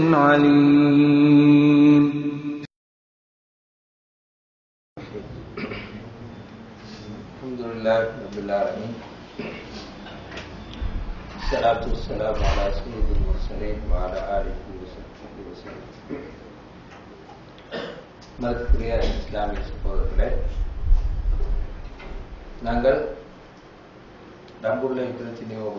عليم الحمد لله رب العالمين الصلاة والسلام على سيد المرسلين وعلى آله وصحبه وسلم மதிப்புரிய இஸ்லாமிய சகோதரர்களே நாங்கள் நம்புள்ள பிரச்சனையோ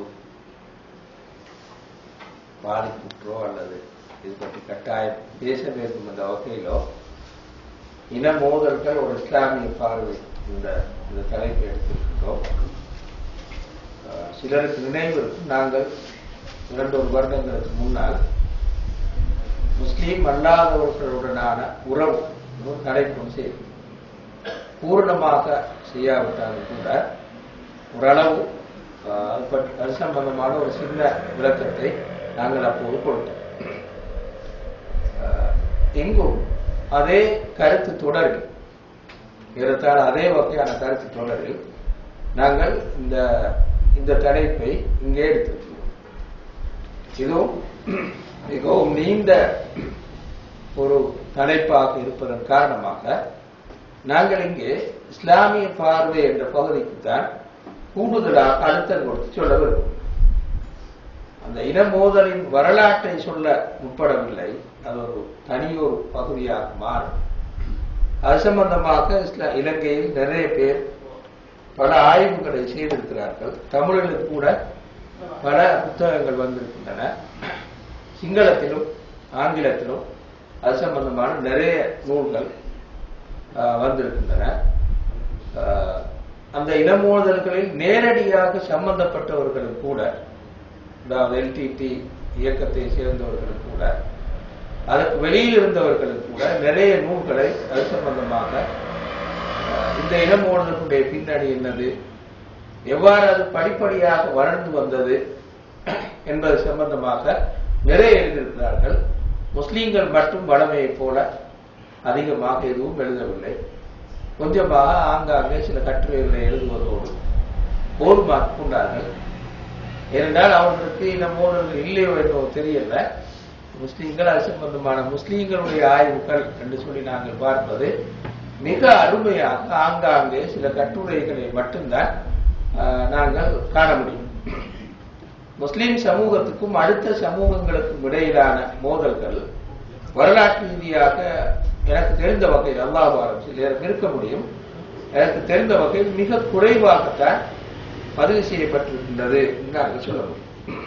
பாதிப்புற்றோ அல்லது இது பற்றி கட்டாயம் பேச வேண்டும் என்ற வகையிலோ இன மோதல்கள் ஒரு இஸ்லாமிய பார்வை இந்த இந்த தலைப்பை எடுத்திருக்கின்றோம் அஹ் சிலருக்கு நினைவு இருக்கும் நாங்கள் இரண்டு ஒரு வருடங்களுக்கு முன்னால் முஸ்லீம் அல்லாதவர்களுடனான உறவு ஒரு தலைப்பும் செய்யும் பூரணமாக செய்யாவிட்டாலும் கூட ஓரளவு அஹ், அது பற்றி அது சம்பந்தமான ஒரு சின்ன விளக்கத்தை நாங்கள் அப்போது கொடுத்தோம் அஹ், இங்கும் அதே கருத்து தொடரில் ஏறத்தாழ அதே வகையான கருத்து தொடரில் நாங்கள் இந்த இந்த தலைப்பை இங்கே எடுத்திருக்கிறோம் இதுவும் மிகவும் நீண்ட ஒரு தலைப்பாக இருப்பதன் காரணமாக நாங்கள் இங்கே இஸ்லாமிய பார்வை என்ற பகுதிக்கு தான் கூடுதலாக அழுத்தம் கொடுத்து சொல்ல விரும்புகிறோம் அந்த இன மோதலின் வரலாற்றை சொல்ல முற்படவில்லை அது ஒரு தனியொரு பகுதியாக மாறும் அது சம்பந்தமாக இஸ்லா- இலங்கையில் நிறைய பேர் பல ஆய்வுகளை செய்திருக்கிறார்கள் தமிழில் கூட பல புத்தகங்கள் வந்திருக்கின்றன சிங்களத்திலும் ஆங்கிலத்திலும் அது சம்பந்தமான நிறைய நூல்கள் ஆஹ், வந்திருக்கின்றன ஆஹ், அந்த இனமோதல்களில் நேரடியாக சம்பந்தப்பட்டவர்களும் கூட அதாவது எல்டிடி இயக்கத்தை சேர்ந்தவர்களும் கூட அதற்கு வெளியில் இருந்தவர்களும் கூட நிறைய நூல்களை அது சம்பந்தமாக அஹ், இந்த இனமோதலுடைய பின்னணி என்னது எவ்வாறு அது படிப்படியாக வளர்ந்து வந்தது என்பது சம்பந்தமாக நிறைய எழுதியிருக்கிறார்கள் முஸ்லீம்கள் மட்டும் வளமையைப் போல அதிகமாக எதுவும் எழுதவில்லை கொஞ்சமாக ஆங்காங்கே சில கட்டுரைகளை எழுதுவதோடு போதுமாக்கிக் கொண்டார்கள் ஏனென்றால் அவர்களுக்கு இந்த மோதல்கள் இல்லையோ என்னவோ தெரியல முஸ்லீம்கள் அது சம்பந்தமான முஸ்லீம்களுடைய ஆய்வுகள் என்று சொல்லி நாங்கள் பார்ப்பது மிக அருமையாக ஆங்காங்கே சில கட்டுரைகளை மட்டும்தான் ஆஹ், நாங்கள் காண முடியும் முஸ்லிம் சமூகத்துக்கும் அடுத்த சமூகங்களுக்கும் இடையிலான மோதல்கள் வரலாற்று ரீதியாக எனக்கு தெரிந்த வகையில் அல்லாஹ் ஆரம்பிச்சு இருக்க முடியும் எனக்கு தெரிந்த வகையில் மிக குறைவாகத்தான் பதிவு செய்யப்பட்டிருக்கின்றது என்று நாங்கள் சொல்ல முடியும்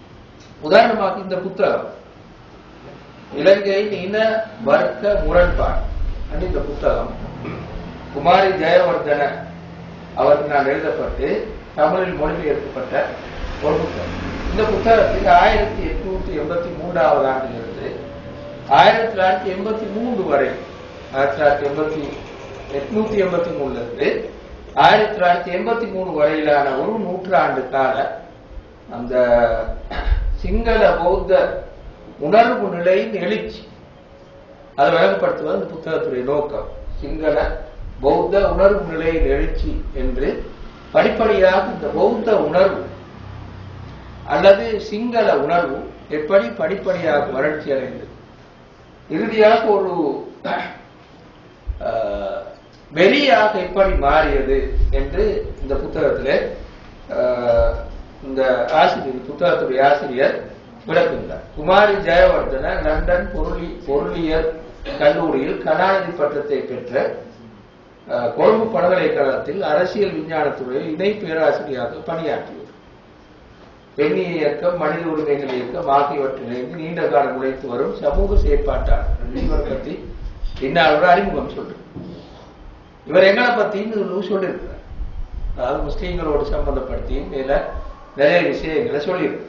உதாரணமாக இந்த புத்தகம் இலங்கையின் இன வர்க்க முரண்பாடு என்று இந்த புத்தகம் குமாரி ஜெயவர்தன அவர்களால் எழுதப்பட்டு தமிழில் மொழிபெயர்க்கப்பட்ட ஒரு புத்தகம் இந்த புத்தகத்தில் ஆயிரத்தி எட்நூத்தி எண்பத்தி மூன்றாவது ஆண்டிலிருந்து ஆயிரத்தி தொள்ளாயிரத்தி எண்பத்தி மூன்று வரை ஆயிரத்தி தொள்ளாயிரத்தி எண்பத்தி எட்நூத்தி எண்பத்தி மூணுல இருந்து ஆயிரத்தி தொள்ளாயிரத்தி எண்பத்தி மூணு வரையிலான ஒரு நூற்றாண்டு கால அந்த சிங்கள பௌத்த உணர்வு நிலையின் எழுச்சி அதை விளங்கப்படுத்துவது அந்த புத்தகத்துடைய நோக்கம் சிங்கள பௌத்த உணர்வு நிலையின் எழுச்சி என்று படிப்படியாக இந்த பௌத்த உணர்வு அல்லது சிங்கள உணர்வு எப்படி படிப்படியாக வளர்ச்சி அடைந்தது இறுதியாக ஒரு அஹ், வெறியாக எப்படி மாறியது என்று இந்த புத்தகத்திலே அஹ், இந்த ஆசிரியர் புத்தகத்துடைய ஆசிரியர் விளக்குகிறார் குமாரி ஜெயவர்தன லண்டன் பொருளி பொருளியல் கல்லூரியில் கலாநிதி பட்டத்தை பெற்ற அஹ், கொழும்பு பல்கலைக்கழகத்தில் அரசியல் விஞ்ஞானத்துறையில் இணை பேராசிரியராக பணியாற்றியவர் பெண்ணிய இயக்கம் மனித உரிமைகள் இயக்கம் ஆகியவற்றிலிருந்து நீண்ட காலம் உழைத்து வரும் சமூக செயற்பாட்டாளர் இவரை பத்தி இன்னாரோட அறிமுகம் சொல்றேன் இவர் எங்களை பத்தியும் சொல்லியிருக்கிறார் அதாவது முஸ்லீம்களோடு சம்பந்தப்படுத்தியும் இதுல நிறைய விஷயங்களை சொல்லியிருக்கு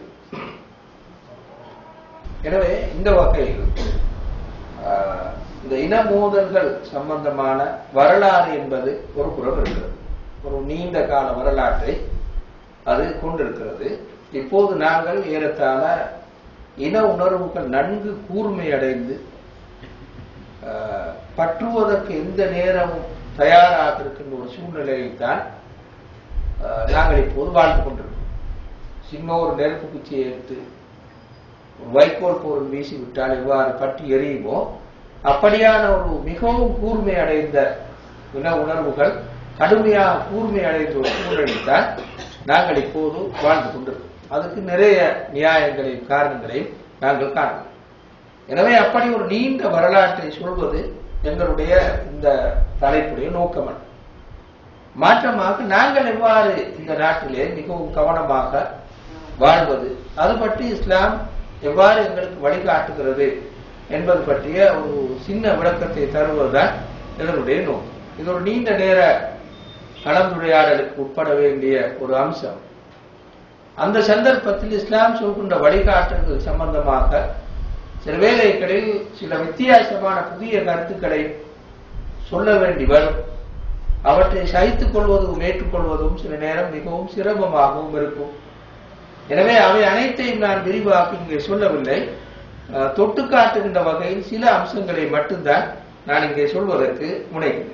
எனவே இந்த வகையில் ஆஹ், இந்த இன மோதல்கள் சம்பந்தமான வரலாறு என்பது ஒரு புறம் இருக்கிறது ஒரு நீண்ட கால வரலாற்றை அது கொண்டிருக்கிறது இப்போது நாங்கள் ஏறத்தாழ இன உணர்வுகள் நன்கு கூர்மையடைந்து ஆஹ், பற்றுவதற்கு எந்த நேரமும் தயாராக இருக்கின்ற ஒரு சூழ்நிலையில் தான் ஆஹ், நாங்கள் இப்போது வாழ்ந்து கொண்டிருக்கிறோம் சின்ன ஒரு நெருப்பு குச்சியை எடுத்து வைக்கோல் பொருள் வீசி விட்டால் எவ்வாறு பற்றி எரியுமோ அப்படியான ஒரு மிகவும் கூர்மை அடைந்த இன உணர்வுகள் கடுமையாக கூர்மை அடைந்த ஒரு சூழலில் தான் நாங்கள் இப்போது வாழ்ந்து கொண்டிருக்கிறோம் அதுக்கு நிறைய நியாயங்களையும் காரணங்களையும் நாங்கள் காணலாம் எனவே அப்படி ஒரு நீண்ட வரலாற்றை சொல்வது எங்களுடைய இந்த தலைப்புடைய நோக்கமல்ல மாற்றமாக நாங்கள் எவ்வாறு இந்த நாட்டிலே மிகவும் கவனமாக வாழ்வது அது பற்றி இஸ்லாம் எவ்வாறு எங்களுக்கு வழிகாட்டுகிறது என்பது பற்றிய ஒரு சின்ன விளக்கத்தை தருவதுதான் இதனுடைய நோக்கம் இது ஒரு நீண்ட நேர கலந்துரையாடலுக்கு உட்பட வேண்டிய ஒரு அம்சம் அந்த சந்தர்ப்பத்தில் இஸ்லாம் சொல்கின்ற வழிகாட்டுதல் சம்பந்தமாக சில வேளைகளில் சில வித்தியாசமான புதிய கருத்துக்களை சொல்ல வேண்டி வரும் அவற்றை சகித்துக் கொள்வதும் ஏற்றுக்கொள்வதும் சில நேரம் மிகவும் சிரமமாகவும் இருக்கும் எனவே அவை அனைத்தையும் நான் விரிவாக இங்கே சொல்லவில்லை அஹ், தொட்டு காட்டுகின்ற வகையில் சில அம்சங்களை மட்டும்தான் நான் இங்கே சொல்வதற்கு முனைகிறேன்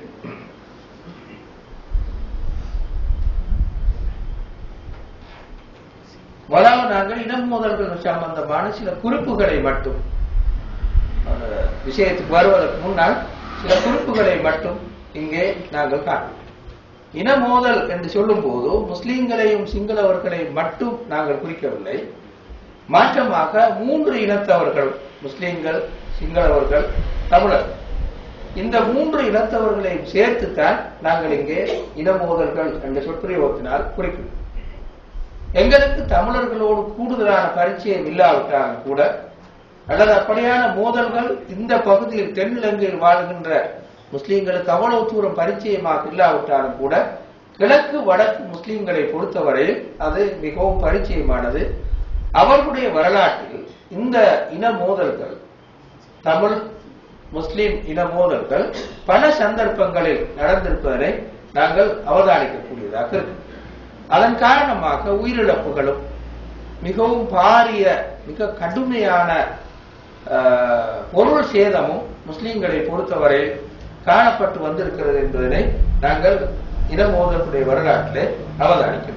முதலாவது நாங்கள் இனம் மோதல்கள் சம்பந்தமான சில குறிப்புகளை மட்டும் அந்த விஷயத்துக்கு வருவதற்கு முன்னால் சில குறிப்புகளை மட்டும் இங்கே நாங்கள் காண்போம் இன மோதல் என்று சொல்லும் போது முஸ்லிம்களையும் சிங்களவர்களையும் மட்டும் நாங்கள் குறிக்கவில்லை மாற்றமாக மூன்று இனத்தவர்கள் முஸ்லிம்கள் சிங்களவர்கள் தமிழர்கள் இந்த மூன்று இனத்தவர்களையும் சேர்த்துத்தான் நாங்கள் இங்கே இன மோதல்கள் என்ற சொற்பிரயோகத்தினால் குறிக்கிறோம் எங்களுக்கு தமிழர்களோடு கூடுதலான பரிச்சயம் இல்லாவிட்டாலும் கூட அல்லது அப்படியான மோதல்கள் இந்த பகுதியில் தென்னிலங்கையில் வாழ்கின்ற முஸ்லிம்களுக்கு அவ்வளவு தூரம் பரிச்சயமாக இல்லாவிட்டாலும் கூட கிழக்கு வடக்கு முஸ்லிம்களை பொறுத்தவரையில் அது மிகவும் பரிச்சயமானது அவர்களுடைய வரலாற்றில் இந்த இன மோதல்கள் தமிழ் முஸ்லிம் இன மோதல்கள் பல சந்தர்ப்பங்களில் நடந்திருப்பதனை நாங்கள் அவதானிக்கக்கூடியதாக இருக்கு அதன் காரணமாக உயிரிழப்புகளும் மிகவும் பாரிய மிக கடுமையான ஆஹ், பொருள் சேதமும் முஸ்லிம்களை பொறுத்தவரை காணப்பட்டு வந்திருக்கிறது என்பதனை நாங்கள் இன மோதலுடைய வரலாற்றிலே அவதானிக்கிறோம்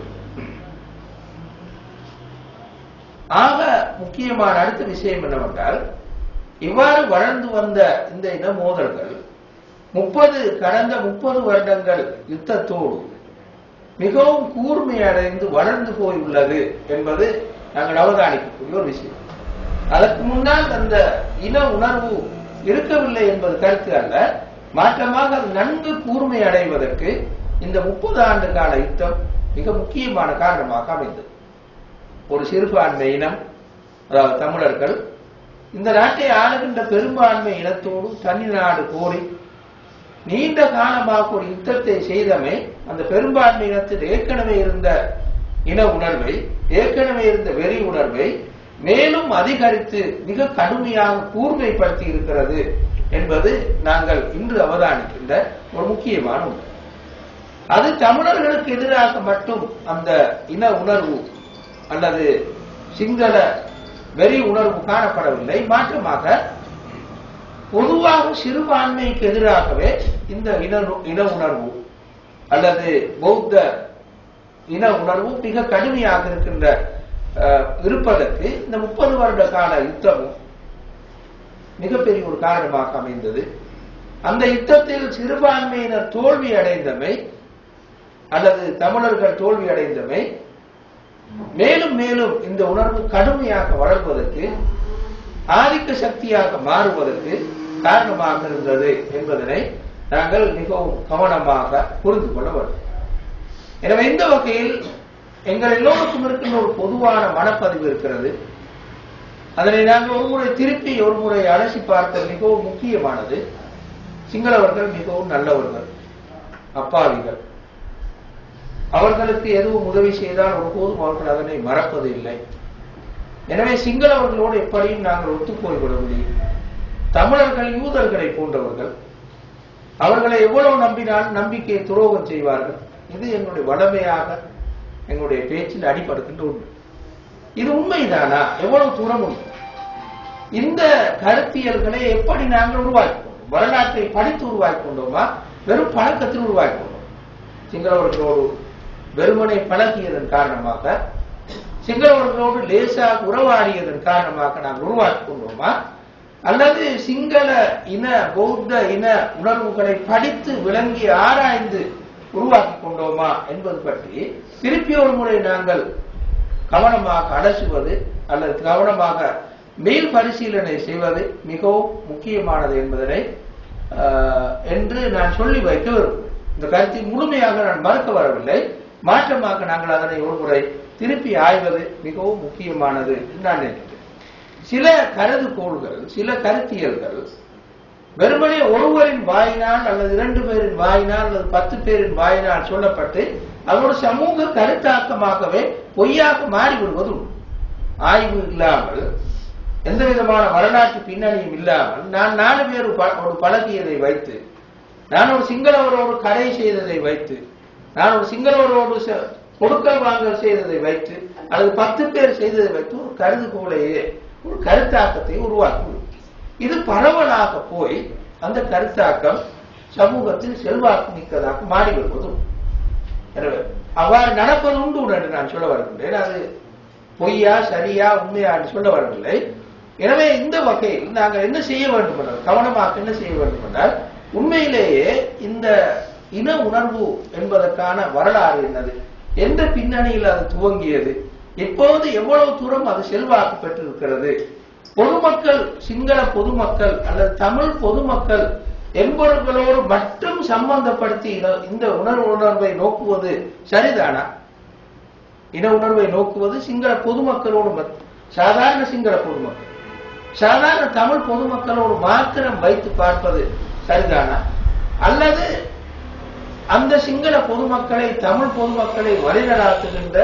ஆக முக்கியமான அடுத்த விஷயம் என்னவென்றால் இவ்வாறு வளர்ந்து வந்த இந்த இன மோதல்கள் முப்பது கடந்த முப்பது வருடங்கள் யுத்தத்தோடு மிகவும் கூர்மை அடைந்து வளர்ந்து போய் உள்ளது என்பது நாங்கள் அவதானிக்கக்கூடிய ஒரு விஷயம் அதற்கு முன்னால் அந்த இன உணர்வு இருக்கவில்லை என்பது கருத்து அல்ல மாற்றமாக அது நன்கு கூர்மை அடைவதற்கு இந்த முப்பது ஆண்டு கால யுத்தம் மிக முக்கியமான காரணமாக அமைந்தது ஒரு சிறுபான்மை இனம் அதாவது தமிழர்கள் இந்த நாட்டை ஆளுகின்ற பெரும்பான்மை இனத்தோடு தனி நாடு கோரி நீண்ட காலமாக ஒரு யுத்தத்தை செய்தமை அந்த பெரும்பான்மை இனத்தில் ஏற்கனவே இருந்த இன உணர்வை ஏற்கனவே இருந்த வெறி உணர்வை மேலும் அதிகரித்து மிக கடுமையாக கூர்மைப்படுத்தி இருக்கிறது என்பது நாங்கள் இன்று அவதானிக்கின்ற ஒரு முக்கியமான உண்மை அது தமிழர்களுக்கு எதிராக மட்டும் அந்த இன உணர்வு அல்லது சிங்கள வெறி உணர்வு காணப்படவில்லை மாற்றமாக பொதுவாக சிறுபான்மைக்கு எதிராகவே இந்த இன இன உணர்வு அல்லது பௌத்த இன உணர்வு மிக கடுமையாக இருக்கின்ற அஹ், இருப்பதற்கு இந்த முப்பது வருட கால யுத்தமும் மிகப்பெரிய ஒரு காரணமாக அமைந்தது அந்த யுத்தத்தில் சிறுபான்மையினர் தோல்வி அடைந்தமை அல்லது தமிழர்கள் தோல்வி அடைந்தமை மேலும் மேலும் இந்த உணர்வு கடுமையாக வளர்வதற்கு ஆதிக்க சக்தியாக மாறுவதற்கு காரணமாக இருந்தது என்பதனை நாங்கள் மிகவும் கவனமாக புரிந்து கொள்ள வேண்டும் எனவே இந்த வகையில் எங்கள் எல்லோருக்கும் இருக்கின்ற ஒரு பொதுவான மனப்பதிவு இருக்கிறது அதனை நாங்கள் ஒரு முறை திருப்பி ஒரு முறை அலசி பார்த்தல் மிகவும் முக்கியமானது சிங்களவர்கள் மிகவும் நல்லவர்கள் அப்பாவிகள் அவர்களுக்கு எதுவும் உதவி செய்தால் ஒருபோதும் அவர்கள் அதனை மறப்பது இல்லை எனவே சிங்களவர்களோடு எப்படியும் நாங்கள் ஒத்துப்போய்விட முடியும் தமிழர்கள் யூதர்களை போன்றவர்கள் அவர்களை எவ்வளவு நம்பினாலும் நம்பிக்கையை துரோகம் செய்வார்கள் இது எங்களுடைய வளமையாக எங்களுடைய பேச்சில் அடிபடுகின்ற உண்மை இது உண்மைதானா எவ்வளவு தூரம் உண்மை இந்த கருத்தியல்களை எப்படி நாங்கள் உருவாக்கி கொண்டோம் வரலாற்றை படித்து உருவாக்கி கொண்டோமா வெறும் பழக்கத்தில் உருவாக்கி கொண்டோம் சிங்களவர்களோடு வெறுமனை பழகியதன் காரணமாக சிங்களவர்களோடு லேசாக உறவாடியதன் காரணமாக நாம் உருவாக்கி கொண்டோமா அல்லது சிங்கள இன பௌத்த இன உணர்வுகளை படித்து விளங்கி ஆராய்ந்து உருவாக்கி கொண்டோமா என்பது பற்றி திருப்பி ஒரு முறை நாங்கள் கவனமாக அலசுவது அல்லது கவனமாக மேல் பரிசீலனை செய்வது மிகவும் முக்கியமானது என்பதனை ஆஹ், என்று நான் சொல்லி வைக்க விரும்புகிறேன் இந்த கருத்தை முழுமையாக நான் மறுக்க வரவில்லை மாற்றமாக நாங்கள் அதனை ஒருமுறை திருப்பி ஆய்வது மிகவும் முக்கியமானது என்று நான் நினைக்கிறேன் சில கருதுகோள்கள் சில கருத்தியல்கள் வெறுமனே ஒருவரின் வாயினால் அல்லது இரண்டு பேரின் வாயினால் அல்லது பத்து பேரின் வாயினால் சொல்லப்பட்டு அதோட சமூக கருத்தாக்கமாகவே பொய்யாக மாறிவிடுவது உண்டு. ஆய்வு இல்லாமல் எந்த விதமான வரலாற்று பின்னணியும் இல்லாமல் நான் நாலு பேர் ப- ஒரு பழகியதை வைத்து நான் ஒரு சிங்களவரோடு கடை செய்ததை வைத்து நான் ஒரு சிங்களவரோடு ச- கொடுக்கல் வாங்கல் செய்ததை வைத்து அல்லது பத்து பேர் செய்ததை வைத்து ஒரு கருதுகோளையே ஒரு கருத்தாக்கத்தை உருவாக்குவது இது பரவலாக போய் அந்த கருத்தாக்கம் சமூகத்தில் செல்வாக்கு மிக்கதாக மாறி வருவதும் எனவே அவ்வாறு நடப்பது உண்டு என்று நான் சொல்ல வருகின்றேன் அது பொய்யா சரியா உண்மையா என்று சொல்ல வரவில்லை எனவே இந்த வகையில் நாங்கள் என்ன செய்ய வேண்டும் என்றால் கவனமாக என்ன செய்ய வேண்டும் என்றால் உண்மையிலேயே இந்த இன உணர்வு என்பதற்கான வரலாறு என்னது எந்த பின்னணியில் அது துவங்கியது இப்போது எவ்வளவு தூரம் அது செல்வாக்கு பெற்றிருக்கிறது பொதுமக்கள் சிங்கள பொதுமக்கள் அல்லது தமிழ் பொதுமக்கள் என்பவர்களோடு மட்டும் சம்பந்தப்படுத்தி இத- இந்த உணர்வு உணர்வை நோக்குவது சரிதானா இன உணர்வை நோக்குவது சிங்கள பொதுமக்களோடு மத்- சாதாரண சிங்கள பொதுமக்கள் சாதாரண தமிழ் பொதுமக்களோடு மாத்திரம் வைத்து பார்ப்பது சரிதானா அல்லது அந்த சிங்கள பொதுமக்களை தமிழ் பொதுமக்களை வழிநடாத்துகின்ற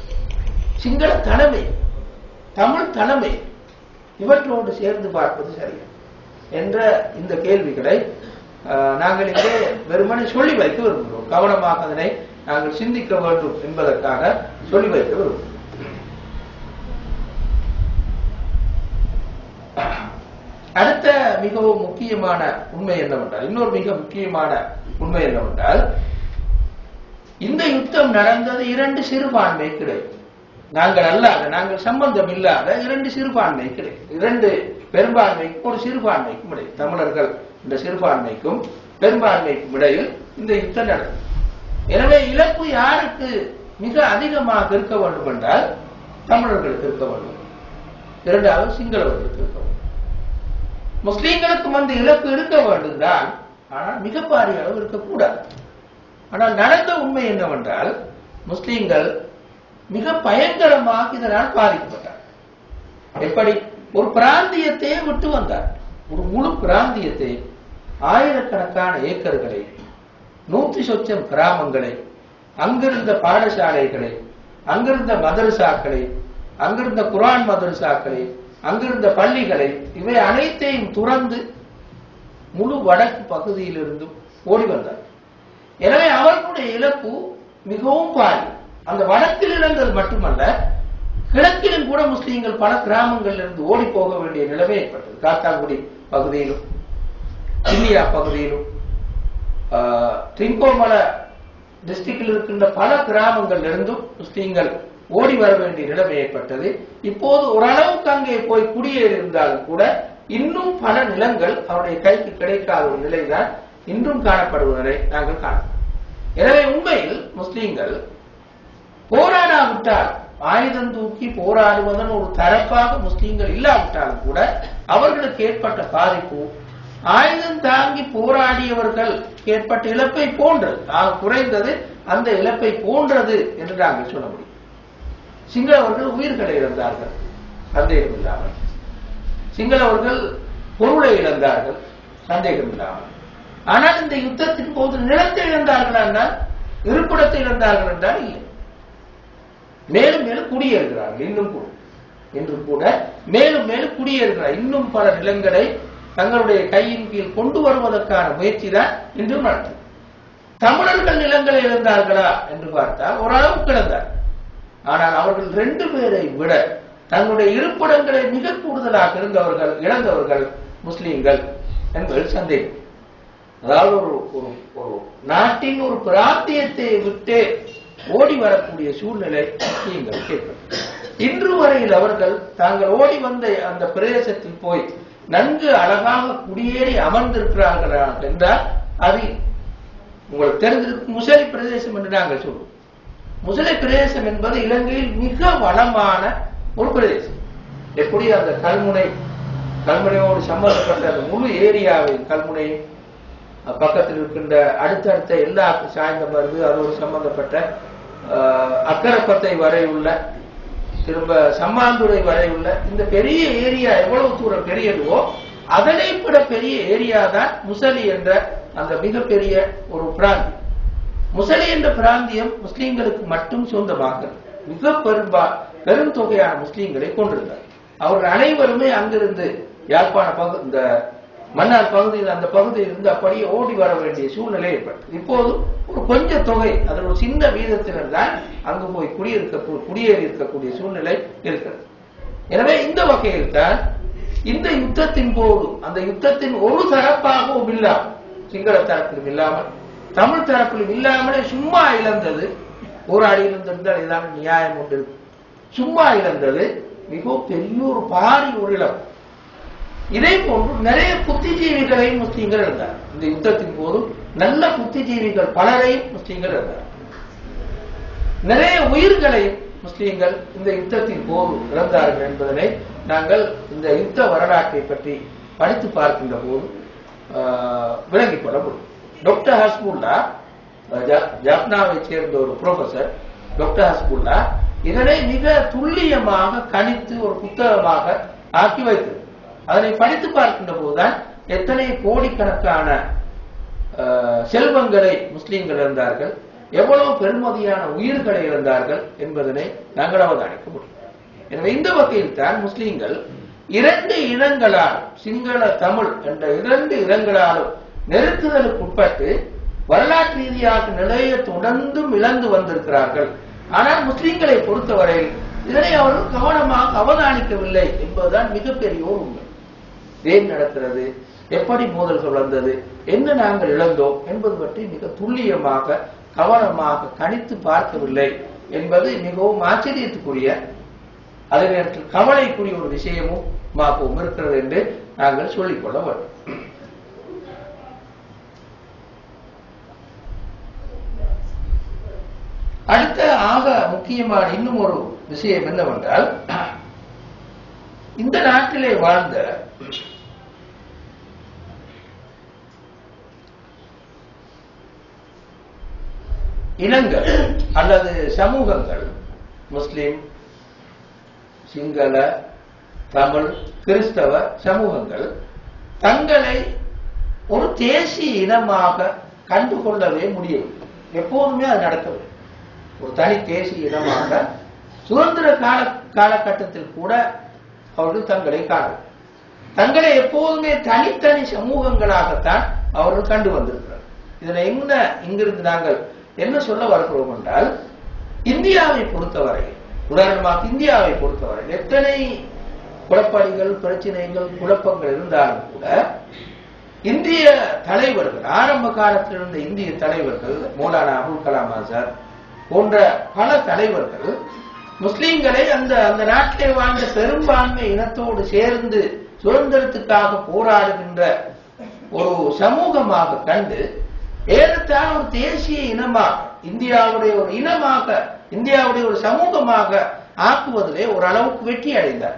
சிங்கள தலைமை தமிழ் தலைமை இவற்றோடு சேர்ந்து பார்ப்பது சரியா என்ற இந்த கேள்விகளை அஹ், நாங்கள் இங்கே வெறுமனே சொல்லி வைக்க விரும்புகிறோம் கவனமாக அதனை நாங்கள் சிந்திக்க வேண்டும் என்பதற்காக சொல்லி வைக்க விரும்புகிறோம் அடுத்த மிகவும் முக்கியமான உண்மை என்னவென்றால் இன்னொரு மிக முக்கியமான உண்மை என்னவென்றால் இந்த யுத்தம் நடந்தது இரண்டு சிறுபான்மை கிடையாது நாங்கள் அல்லாத நாங்கள் சம்பந்தம் இல்லாத இரண்டு சிறுபான்மை கிடையாது இரண்டு பெரும்பான்மைக்கும் ஒரு சிறுபான்மைக்கும் இடையில் தமிழர்கள் இந்த சிறுபான்மைக்கும் பெரும்பான்மைக்கும் இடையில் இந்த யுத்தம் நடந்தது எனவே இழப்பு யாருக்கு மிக அதிகமாக இருக்க வேண்டும் என்றால் தமிழர்களுக்கு இருக்க வேண்டும் இரண்டாவது சிங்களவர்களுக்கு இருக்க வேண்டும் முஸ்லீம்களுக்கும் அந்த இழப்பு இருக்க வேண்டும் தான் ஆனால் மிக பாரிய அளவு இருக்கக்கூடாது ஆனால் நடந்த உண்மை என்னவென்றால் முஸ்லீம்கள் மிக பயங்கரமாக இதனால் பாதிக்கப்பட்டார் எப்படி ஒரு பிராந்தியத்தையே விட்டு வந்தார் ஒரு முழு பிராந்தியத்தை ஆயிரக்கணக்கான ஏக்கர்களை நூற்றி சொச்சம் கிராமங்களை அங்கிருந்த பாடசாலைகளை அங்கிருந்த மதரசாக்களை அங்கிருந்த குரான் மதரசாக்களை அங்கிருந்த பள்ளிகளை இவை அனைத்தையும் துறந்து முழு வடக்கு பகுதியிலிருந்தும் ஓடி வந்தார் எனவே அவர்களுடைய இழப்பு மிகவும் பாரி அந்த வடக்கில் இழந்தது மட்டுமல்ல கிழக்கிலும் கூட முஸ்லீம்கள் பல கிராமங்களில் இருந்து ஓடி போக வேண்டிய நிலைமை ஏற்பட்டது காத்தாங்குடி பகுதியிலும் சில்லியா பகுதியிலும் ஆஹ், திங்கோமல டிஸ்ட்ரிக்டில் இருக்கின்ற பல கிராமங்கள் இருந்தும் முஸ்லீம்கள் ஓடி வர வேண்டிய நிலைமை ஏற்பட்டது இப்போது ஓரளவுக்கு அங்கே போய் குடியேறி இருந்தாலும் கூட இன்னும் பல நிலங்கள் அவருடைய கைக்கு கிடைக்காத ஒரு நிலைதான் இன்றும் காணப்படுவதை நாங்கள் காணலாம் எனவே உண்மையில் முஸ்லீம்கள் போராடாவிட்டால் ஆயுதம் தூக்கி போராடுவதன் ஒரு தரப்பாக முஸ்லீம்கள் இல்லாவிட்டாலும் கூட அவர்களுக்கு ஏற்பட்ட பாதிப்பு ஆயுதம் தாங்கி போராடியவர்கள் ஏற்பட்ட இழப்பை போன்றது ஆக குறைந்தது அந்த இழப்பை போன்றது என்று நாங்கள் சொல்ல முடியும் சிங்களவர்கள் உயிர்களை இழந்தார்கள் சந்தேகம் இல்லாமல் சிங்களவர்கள் பொருளை இழந்தார்கள் சந்தேகம் இல்லாமல் ஆனால் இந்த யுத்தத்தின் போது நிலத்தை இழந்தார்கள் என்றால் இருப்பிடத்தை இழந்தார்கள் என்றால் இல்லை மேலும் மேலும் குடியேறுகிறார்கள் இன்னும் கூட இன்றும் கூட மேலும் மேலும் குடியேறுகிறார் இன்னும் பல நிலங்களை தங்களுடைய கையின் கீழ் கொண்டு வருவதற்கான முயற்சி தான் இன்றும் நடந்தது தமிழர்கள் நிலங்களை இழந்தார்களா என்று பார்த்தால் ஓரளவுக்கு இழந்தார் ஆனால் அவர்கள் ரெண்டு பேரை விட தங்களுடைய இருப்பிடங்களை மிக கூடுதலாக இருந்தவர்கள் இழந்தவர்கள் முஸ்லீம்கள் என்பது சந்தேகம் அதாவது ஒரு ஒரு ஒரு நாட்டின் ஒரு பிராந்தியத்தை விட்டு ஓடி வரக்கூடிய சூழ்நிலை முஸ்லீம்களுக்கு ஏற்பட்டது இன்று வரையில் அவர்கள் தாங்கள் ஓடி வந்த அந்த பிரதேசத்தில் போய் நன்கு அழகாக குடியேறி அமர்ந்திருக்கிறார்களா என்றால் அது உங்களுக்கு தெரிந்திருக்கும் முசலி பிரதேசம் என்று நாங்கள் சொல்லுவோம் முசலை பிரதேசம் என்பது இலங்கையில் மிக வளமான ஒரு பிரதேசம் எப்படி அந்த கல்முனை கல்முனையோடு சம்பந்தப்பட்ட அந்த முழு ஏரியாவை கல்முனை அஹ், பக்கத்தில் இருக்கின்ற அடுத்தடுத்த எல்லா சாய்ந்தமருது அதோடு சம்பந்தப்பட்ட அஹ், அக்கரப்பத்தை வரை உள்ள திரும்ப சம்மாந்துறை வரை உள்ள இந்த பெரிய ஏரியா எவ்வளவு தூரம் பெரியதுவோ அதனை விட பெரிய ஏரியா தான் முசலி என்ற அந்த மிகப்பெரிய ஒரு பிராந்தியம் முசலி என்ற பிராந்தியம் முஸ்லிம்களுக்கு மட்டும் சொந்தமாக மிக பெரும்பா பெருந்தொகையான முஸ்லிம்களை கொண்டிருந்தார் அவர்கள் அனைவருமே அங்கிருந்து யாழ்ப்பாண பகு இந்த மன்னார் பகுதியில் அந்த பகுதியில் இருந்து அப்படியே ஓடி வர வேண்டிய சூழ்நிலை ஏற்பட்டது இப்போது ஒரு கொஞ்ச தொகை அதில் ஒரு சின்ன வீதத்தினர் தான் அங்கு போய் குடியிருக்க குடியேறி இருக்கக்கூடிய சூழ்நிலை இருக்கிறது எனவே இந்த வகையில் தான் இந்த யுத்தத்தின் போது அந்த யுத்தத்தின் ஒரு தரப்பாகவும் இல்லாமல் சிங்கள தரப்பிலும் இல்லாமல் தமிழ் தரப்பிலும் இல்லாமலே சும்மா இழந்தது போராடி இருந்திருந்தால் இல்லாமல் நியாயம் உண்டு சும்மா இழந்தது மிக பெரிய ஒரு பாரி ஒரு இழப்பு இதே போன்று நிறைய புத்திஜீவிகளையும் முஸ்லீம்கள் இருந்தார் இந்த யுத்தத்தின் போது நல்ல புத்திஜீவிகள் பலரையும் முஸ்லீம்கள் இருந்தார் நிறைய உயிர்களையும் முஸ்லீம்கள் இந்த யுத்தத்தின் போது இறந்தார்கள் என்பதனை நாங்கள் இந்த யுத்த வரலாற்றை பற்றி படித்து பார்க்கின்ற போது ஆஹ், விளங்கிக் கொள்ள முடியும் டாக்டர் ஹஸ்புல்லா அஹ், ஜா- ஜாப்னாவை சேர்ந்த ஒரு ப்ரொஃபசர் டாக்டர் ஹஸ்புல்லா இதனை மிக துல்லியமாக கணித்து ஒரு புத்தகமாக ஆக்கி வைத்தது அதனை படித்து பார்க்கின்ற போதுதான் எத்தனை கோடிக்கணக்கான அஹ், செல்வங்களை முஸ்லீம்கள் இழந்தார்கள் எவ்வளவு பெருமதியான உயிர்களை இழந்தார்கள் என்பதனை நாங்கள் அவதானிக்க முடியும் எனவே இந்த வகையில் தான் முஸ்லீம்கள் இரண்டு இனங்களாலும் சிங்கள தமிழ் என்ற இரண்டு இனங்களாலும் நெருக்குதலுக்கு உட்பட்டு வரலாற்று ரீதியாக நிலையை தொடர்ந்தும் இழந்து வந்திருக்கிறார்கள் ஆனால் முஸ்லீம்களை பொறுத்தவரையில் இதனை அவர்கள் கவனமாக அவதானிக்கவில்லை என்பதுதான் மிகப்பெரிய ஒரு உண்மை ஏன் நடக்கிறது எப்படி மோதல்கள் வந்தது என்ன நாங்கள் இழந்தோம் என்பது பற்றி மிக துல்லியமாக கவனமாக கணித்து பார்க்கவில்லை என்பது மிகவும் ஆச்சரியத்துக்குரிய அதே நேரத்தில் கவலைக்குரிய ஒரு விஷயமும் மாகவும் இருக்கிறது என்று நாங்கள் சொல்லிக்கொள்ள வேண்டும் அடுத்த ஆக முக்கியமான இன்னும் ஒரு விஷயம் என்னவென்றால் இந்த நாட்டிலே வாழ்ந்த இனங்கள் அல்லது சமூகங்கள் முஸ்லிம் சிங்கள தமிழ் கிறிஸ்தவ சமூகங்கள் தங்களை ஒரு தேசிய இனமாக கண்டுகொள்ளவே முடியவில்லை எப்போதுமே அது நடக்கவில்லை ஒரு தனி தேசிய இனமாக சுதந்திர கால காலகட்டத்தில் கூட அவர்கள் தங்களை காணவில்லை தங்களை எப்போதுமே தனித்தனி சமூகங்களாகத்தான் அவர்கள் கண்டு வந்திருக்கிறார் இதுல என்ன இங்கிருந்து நாங்கள் என்ன சொல்ல வருகிறோம் என்றால் இந்தியாவை பொறுத்தவரை உதாரணமாக இந்தியாவை பொறுத்தவரை எத்தனை குழப்படிகள் பிரச்சனைகள் குழப்பங்கள் இருந்தாலும் கூட இந்திய தலைவர்கள் ஆரம்ப காலத்தில் இருந்த இந்திய தலைவர்கள் மௌலானா அபுல் கலாம் ஆசாத் போன்ற பல தலைவர்கள் முஸ்லிம்களை அந்த அந்த நாட்டிலே வாழ்ந்த பெரும்பான்மை இனத்தோடு சேர்ந்து சுதந்திரத்துக்காக போராடுகின்ற ஒரு சமூகமாக கண்டு ஏறத்தாழ ஒரு தேசிய இனமாக இந்தியாவுடைய ஒரு இனமாக இந்தியாவுடைய ஒரு சமூகமாக ஆக்குவதிலே ஒரு அளவுக்கு வெற்றி அடைந்தார்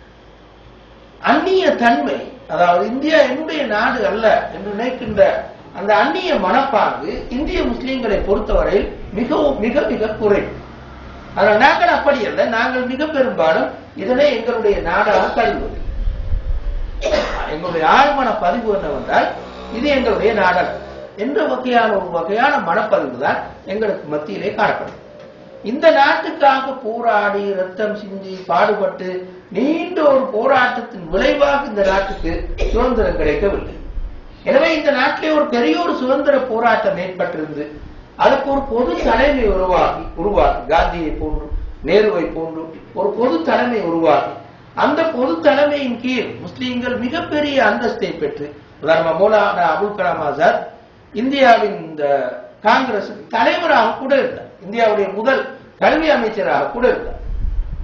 அந்நிய தன்மை அதாவது இந்தியா என்னுடைய நாடு அல்ல என்று நினைக்கின்ற அந்த அந்நிய மனப்பாங்கு இந்திய முஸ்லிம்களை பொறுத்தவரையில் மிகவும் மிக மிக குறைவு ஆனால் நாங்கள் அப்படி அல்ல நாங்கள் மிக பெரும்பாலும் இதனை எங்களுடைய நாடாக கருதுவது எங்களுடைய ஆழ்மன பதிவு என்னவென்றால் இது எங்களுடைய நாடல் என்ற வகையான ஒரு வகையான மனப்பதிவு தான் எங்களுக்கு மத்தியிலே காணப்படும் இந்த நாட்டுக்காக போராடி ரத்தம் சிந்தி பாடுபட்டு நீண்ட ஒரு போராட்டத்தின் விளைவாக இந்த நாட்டுக்கு சுதந்திரம் கிடைக்கவில்லை எனவே இந்த நாட்டிலே ஒரு பெரிய ஒரு சுதந்திர போராட்டம் ஏற்பட்டிருந்து அதுக்கு ஒரு பொது தலைமை உருவாகி உருவாகி காந்தியை போன்று நேருவை போன்று ஒரு பொது தலைமை உருவாகி அந்த பொது தலைமையின் கீழ் முஸ்லீம்கள் மிகப்பெரிய அந்தஸ்தை பெற்று உதாரணமா மௌலானா அபுல் கலாம் ஆசாத் இந்தியாவின் இந்த காங்கிரஸ் தலைவராக கூட இருந்தார் இந்தியாவுடைய முதல் கல்வி அமைச்சராக கூட இருந்தார்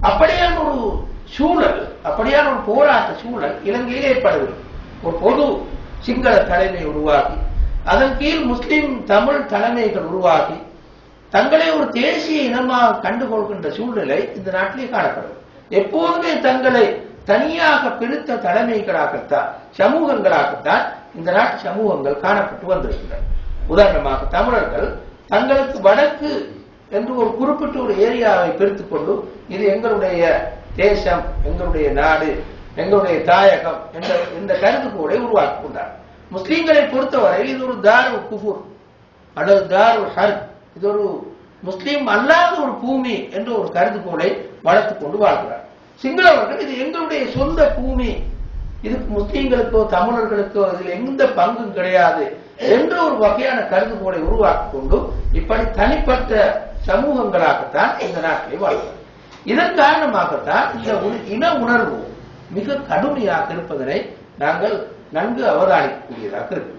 அப்படியான ஒரு சூழல் அப்படியான ஒரு போராட்ட சூழல் இலங்கையில் ஏற்படுகிறது ஒரு பொது சிங்கள தலைமை உருவாக்கி அதன் கீழ் முஸ்லிம் தமிழ் தலைமைகள் உருவாக்கி தங்களை ஒரு தேசிய இனமாக கண்டுகொள்கின்ற சூழ்நிலை இந்த நாட்டிலே காணப்படுது எப்போதுமே தங்களை தனியாக பிரித்த தலைமைகளாகத்தான் சமூகங்களாகத்தான் இந்த நாட்டு சமூகங்கள் காணப்பட்டு வந்திருக்கின்றன உதாரணமாக தமிழர்கள் தங்களுக்கு வடக்கு என்று ஒரு குறிப்பிட்ட ஒரு ஏரியாவை பிரித்துக் கொண்டு இது எங்களுடைய தேசம் எங்களுடைய நாடு எங்களுடைய தாயகம் என்ற இந்த கருதுகோளை உருவாக்கி கொண்டார் முஸ்லீம்களை பொறுத்தவரை இது ஒரு தாரு குஃபுர் அல்லது தாரு ஹர் இது ஒரு முஸ்லீம் அல்லாத ஒரு பூமி என்ற ஒரு கருதுகோளை வளர்த்துக் கொண்டு வாழ்கிறார் சிங்களவர்கள் இது எங்களுடைய சொந்த பூமி இதுக்கு முஸ்லீம்களுக்கோ தமிழர்களுக்கோ இதில் எந்த பங்கும் கிடையாது என்ற ஒரு வகையான கருதுகோளை உருவாக்கி கொண்டு இப்படி தனிப்பட்ட சமூகங்களாகத்தான் இந்த நாட்டிலே வாழ்கிறார் இதன் காரணமாகத்தான் இந்த உண- இன உணர்வு மிக கடுமையாக இருப்பதனை நாங்கள் நன்கு அவதானிக்கக்கூடியதாக இருக்கிறது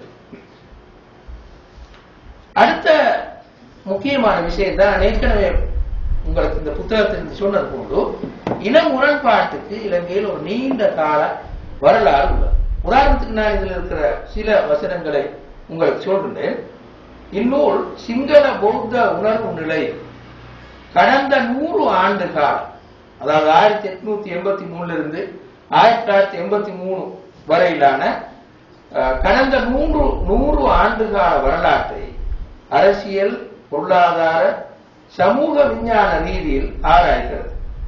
அடுத்த முக்கியமான விஷயம் தான் நான் ஏற்கனவே உங்களுக்கு இந்த புத்தகத்தில் சொன்னது போன்று இன முரண்பாட்டுக்கு இலங்கையில் ஒரு நீண்ட கால வரலாறு உள்ளது உதாரணத்துக்கு நான் இதில் இருக்கிற சில வசனங்களை உங்களுக்கு சொல்கின்றேன் இந்நூல் சிங்கள பௌத்த உணர்வு நிலை கடந்த நூறு ஆண்டு காலம் அதாவது ஆயிரத்தி எட்நூத்தி எண்பத்தி மூணுல இருந்து ஆயிரத்தி தொள்ளாயிரத்தி எண்பத்தி மூணு வரையிலான அஹ், கடந்த நூறு நூறு ஆண்டு கால வரலாற்றை அரசியல் பொருளாதார சமூக விஞ்ஞான ரீதியில் ஆராய்கிறது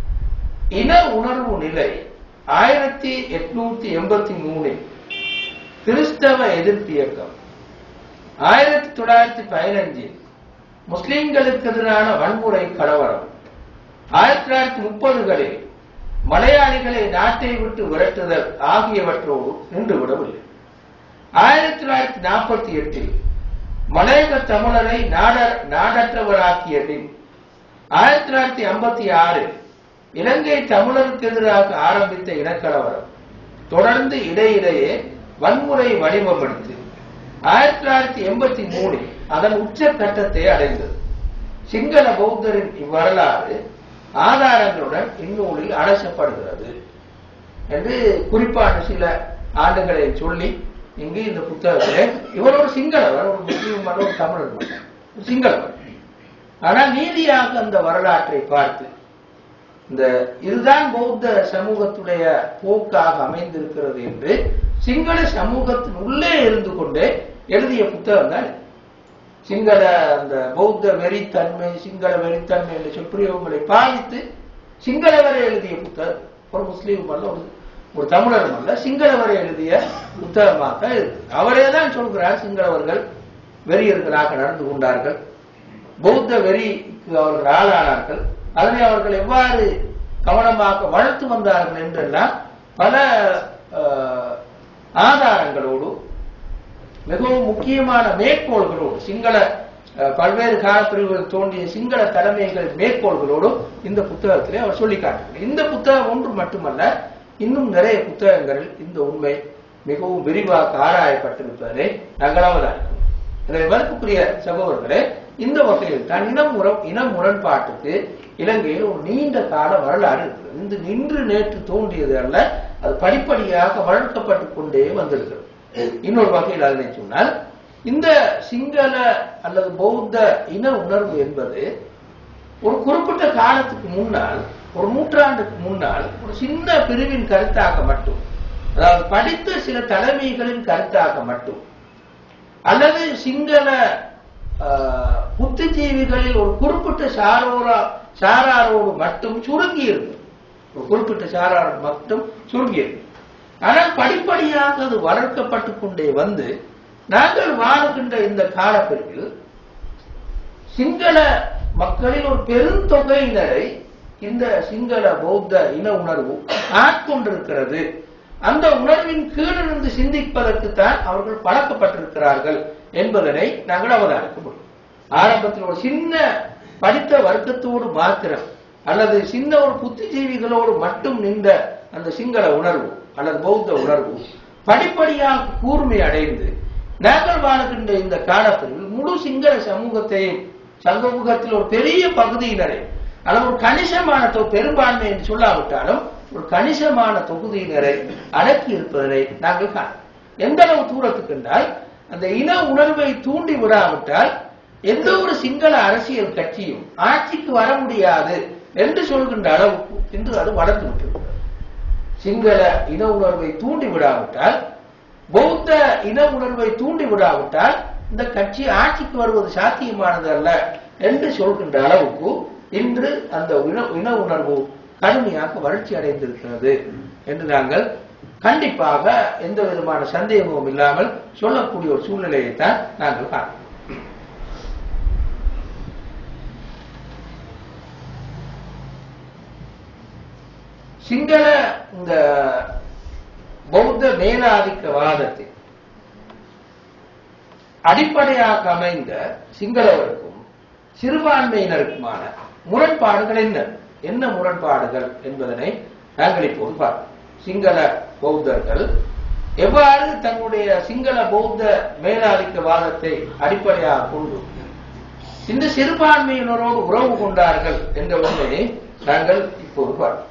இன உணர்வு நிலை ஆயிரத்தி எட்நூத்தி எண்பத்தி மூணில் கிறிஸ்தவ எதிர்ப்பு இயக்கம் ஆயிரத்தி தொள்ளாயிரத்தி பதினஞ்சில் முஸ்லிம்களுக்கு எதிரான வன்முறை கலவரம் ஆயிரத்தி தொள்ளாயிரத்தி முப்பதுகளில் மலையாளிகளை நாட்டை விட்டு விரட்டுதல் ஆகியவற்றோடு நின்றுவிடவில்லை ஆயிரத்தி தொள்ளாயிரத்தி நாற்பத்தி எட்டில் மலையக தமிழரை நாட நாடற்றவராக்கிய பின் ஆயிரத்தி தொள்ளாயிரத்தி ஐம்பத்தி ஆறில் இலங்கை தமிழருக்கு எதிராக ஆரம்பித்த இனக்கலவரம் தொடர்ந்து இடையிடையே வன்முறை வடிவமெடுத்து ஆயிரத்தி தொள்ளாயிரத்தி எண்பத்தி மூணில் அதன் உச்ச கட்டத்தை அடைந்தது சிங்கள பௌத்தரின் இவ்வரலாறு ஆதாரங்களுடன் இந்நூலில் அலசப்படுகிறது என்று குறிப்பான சில ஆண்டுகளை சொல்லி இங்கு இந்த புத்தகத்திலே இவர் ஒரு சிங்களவர் ஒரு முஸ்லீம் அல்ல, ஒரு தமிழர் அல்ல, ஒரு சிங்களவர் ஆனால் நீதியாக அந்த வரலாற்றை பார்த்து இந்த இதுதான் பௌத்த சமூகத்துடைய போக்காக அமைந்திருக்கிறது என்று சிங்கள சமூகத்தின் உள்ளே இருந்து கொண்டே எழுதிய புத்தகம் தான் இது. சிங்கள அந்த பௌத்த வெறித்தன்மை சிங்கள வெறித்தன்மை என்ற சொற்பிரயோகங்களை பாதித்து சிங்களவரை எழுதிய புத்தகம் ஒரு முஸ்லீம் அல்ல ஒரு ஒரு தமிழரும் அல்ல சிங்களவரை எழுதிய புத்தகமாக இருக்கு அவரே தான் சொல்கிறார் சிங்களவர்கள் வெறியர்களாக நடந்து கொண்டார்கள் பௌத்த வெறிக்கு அவர்கள் ஆளானார்கள் அதனை அவர்கள் எவ்வாறு கவனமாக வளர்த்து வந்தார்கள் என்றெல்லாம் பல அஹ், ஆதாரங்களோடு மிகவும் முக்கியமான மேற்கோள்களோடு சிங்கள அஹ், பல்வேறு காலப்பிரிவுகள் தோன்றிய சிங்கள தலைமைகள் மேற்கோள்களோடு இந்த புத்தகத்திலே அவர் சொல்லி காட்டுகிறார் இந்த புத்தகம் ஒன்று மட்டுமல்ல இன்னும் நிறைய புத்தகங்களில் இந்த உண்மை மிகவும் விரிவாக ஆராயப்பட்டிருப்பதை நாங்கள் அவதானிக்கிறோம் எனவே மதிப்புக்குரிய சகோதரர்களே இந்த வகையில் தான் இனம் முற இன முரண்பாட்டுக்கு இலங்கையில் ஒரு நீண்ட கால வரலாறு இருக்கிறது இந்த நின்று நேற்று தோன்றியது அல்ல அது படிப்படியாக வளர்க்கப்பட்டு கொண்டே வந்திருக்கிறது இன்னொரு வகையில் அதனை சொன்னால் இந்த சிங்கள அல்லது பௌத்த இன உணர்வு என்பது ஒரு குறிப்பிட்ட காலத்துக்கு முன்னால் ஒரு நூற்றாண்டுக்கு முன்னால் ஒரு சின்ன பிரிவின் கருத்தாக மட்டும் அதாவது படித்த சில தலைமைகளின் கருத்தாக மட்டும் அல்லது சிங்கள ஆஹ், புத்திஜீவிகளில் ஒரு குறிப்பிட்ட சாரோரா சாராரோடு மட்டும் சுருங்கி இருந்தது ஒரு குறிப்பிட்ட சாராரோடு மட்டும் சுருங்கி இருந்தது ஆனால் படிப்படியாக அது வளர்க்கப்பட்டு கொண்டே வந்து நாங்கள் வாழுகின்ற இந்த காலப்பிரிவில் சிங்கள மக்களில் ஒரு பெருந்தொகையினரை இந்த சிங்கள பௌத்த இன உணர்வு ஆட்கொண்டிருக்கிறது அந்த உணர்வின் கீழிருந்து சிந்திப்பதற்குத்தான் அவர்கள் பழக்கப்பட்டிருக்கிறார்கள் என்பதனை நாங்கள் அவதானிக்க முடியும் ஆரம்பத்தில் ஒரு சின்ன படித்த வர்க்கத்தோடு மாத்திரம் அல்லது சின்ன ஒரு புத்திஜீவிகளோடு மட்டும் நின்ற அந்த சிங்கள உணர்வு அல்லது பௌத்த உணர்வு படிப்படியாக கூர்மை அடைந்து நாங்கள் வாழுகின்ற இந்த காலத்தில் முழு சிங்கள சமூகத்தையும் சமூகத்தில் ஒரு பெரிய பகுதியினரை அல்லது ஒரு கணிசமான தொ- பெரும்பான்மை என்று சொல்லாவிட்டாலும் ஒரு கணிசமான தொகுதியினரை அடக்கி இருப்பதனை நாங்கள் காணோம் எந்த அளவு தூரத்துக்கு என்றால் அந்த இன உணர்வை தூண்டி விடாவிட்டால் எந்த ஒரு சிங்கள அரசியல் கட்சியும் ஆட்சிக்கு வர முடியாது என்று சொல்கின்ற அளவுக்கு இன்று அது வளர்ந்து விட்டிருக்கிறது சிங்கள இன உணர்வை தூண்டி விடாவிட்டால் பௌத்த இன உணர்வை தூண்டி விடாவிட்டால் இந்த கட்சி ஆட்சிக்கு வருவது சாத்தியமானது அல்ல என்று சொல்கின்ற அளவுக்கு இன்று அந்த இன இன உணர்வு கடுமையாக வளர்ச்சி அடைந்திருக்கிறது என்று நாங்கள் கண்டிப்பாக எந்த விதமான சந்தேகமும் இல்லாமல் சொல்லக்கூடிய ஒரு சூழ்நிலையைத்தான் நாங்கள் காணோம் சிங்கள இந்த பௌத்த மேலாதிக்கவாதத்தை அடிப்படையாக அமைந்த சிங்களவருக்கும் சிறுபான்மையினருக்குமான முரண்பாடுகள் என்ன என்ன முரண்பாடுகள் என்பதனை நாங்கள் இப்போது பார்ப்போம் சிங்கள பௌத்தர்கள் எவ்வாறு தன்னுடைய சிங்கள பௌத்த மேலாதிக்கவாதத்தை அடிப்படையாக கொண்டு இந்த சிறுபான்மையினரோடு உறவு கொண்டார்கள் என்ற உண்மையை நாங்கள் இப்போது பார்ப்போம்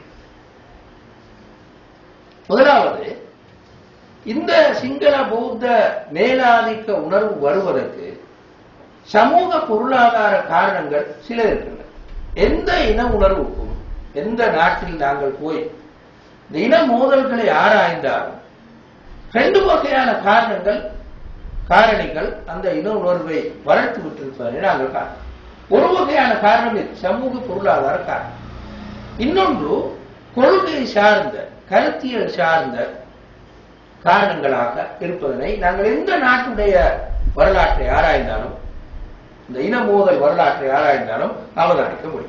முதலாவது இந்த சிங்கள பௌத்த மேலாதிக்க உணர்வு வருவதற்கு சமூக பொருளாதார காரணங்கள் சில இருக்கின்றன எந்த இன உணர்வுக்கும் எந்த நாட்டில் நாங்கள் போய் இந்த இன மோதல்களை ஆராய்ந்தாலும் ரெண்டு வகையான காரணங்கள் காரணிகள் அந்த இன உணர்வை வளர்த்து விட்டிருப்பதை நாங்கள் காணோம் ஒரு வகையான காரணம் இது சமூக பொருளாதார காரணம் இன்னொன்று கொள்கை சார்ந்த கருத்தியல் சார்ந்த காரணங்களாக இருப்பதனை நாங்கள் எந்த நாட்டுடைய வரலாற்றை ஆராய்ந்தாலும் இந்த இன மோதல் வரலாற்றை ஆராய்ந்தாலும் அவதானிக்க முடியும்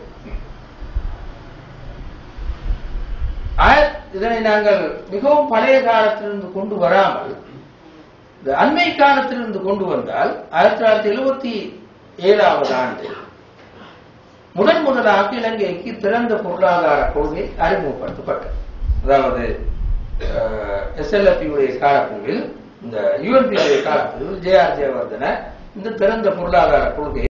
ஆய- இதனை நாங்கள் மிகவும் பழைய காலத்திலிருந்து கொண்டு வராமல் இந்த அண்மை காலத்திலிருந்து கொண்டு வந்தால் ஆயிரத்தி தொள்ளாயிரத்தி எழுபத்தி ஏழாவது ஆண்டு முதன் முதலாக இலங்கைக்கு திறந்த பொருளாதார கொள்கை அறிமுகப்படுத்தப்பட்டது அதாவது எஸ்எல்எஃபி உடைய காலப்பகுதியில் இந்த யுஎன்பி உடைய காலப்பகுதியில் ஜே ஆர் ஜெயவர்தன இந்த திறந்த பொருளாதார கொள்கை